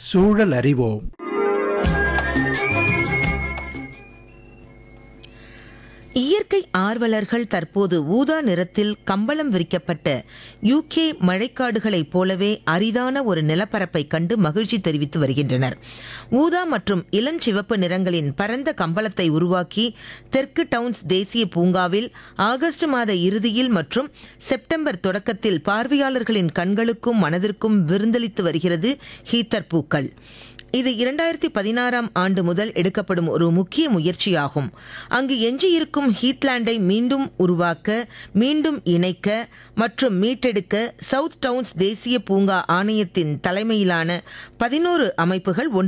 சூழல் அறிவோம் இயற்கை ஆர்வலர்கள் தற்போது ஊதா நிறத்தில் கம்பளம் விரிக்கப்பட்ட யூகே மழைக்காடுகளைப் போலவே அரிதான ஒரு நிலப்பரப்பை கண்டு மகிழ்ச்சி தெரிவித்து வருகின்றனர் ஊதா மற்றும் இளஞ்சிவப்பு நிறங்களின் பரந்த கம்பளத்தை உருவாக்கி தெற்கு டவுன்ஸ் தேசிய பூங்காவில் ஆகஸ்ட் மாத இறுதியில் மற்றும் செப்டம்பர் தொடக்கத்தில் பார்வையாளர்களின் கண்களுக்கும் மனதிற்கும் விருந்தளித்து வருகிறது ஹீத்தர் பூக்கள் இது இரண்டாயிரத்தி பதினாறாம் ஆண்டு முதல் எடுக்கப்படும் ஒரு முக்கிய முயற்சியாகும் அங்கு எஞ்சியிருக்கும் ஹீத்லாண்டை மீண்டும் உருவாக்க மீண்டும் இணைக்க மற்றும் மீட்டெடுக்க சவுத் டவுன்ஸ் தேசிய பூங்கா ஆணையத்தின் தலைமையிலான பதினோரு அமைப்புகள் ஒன்று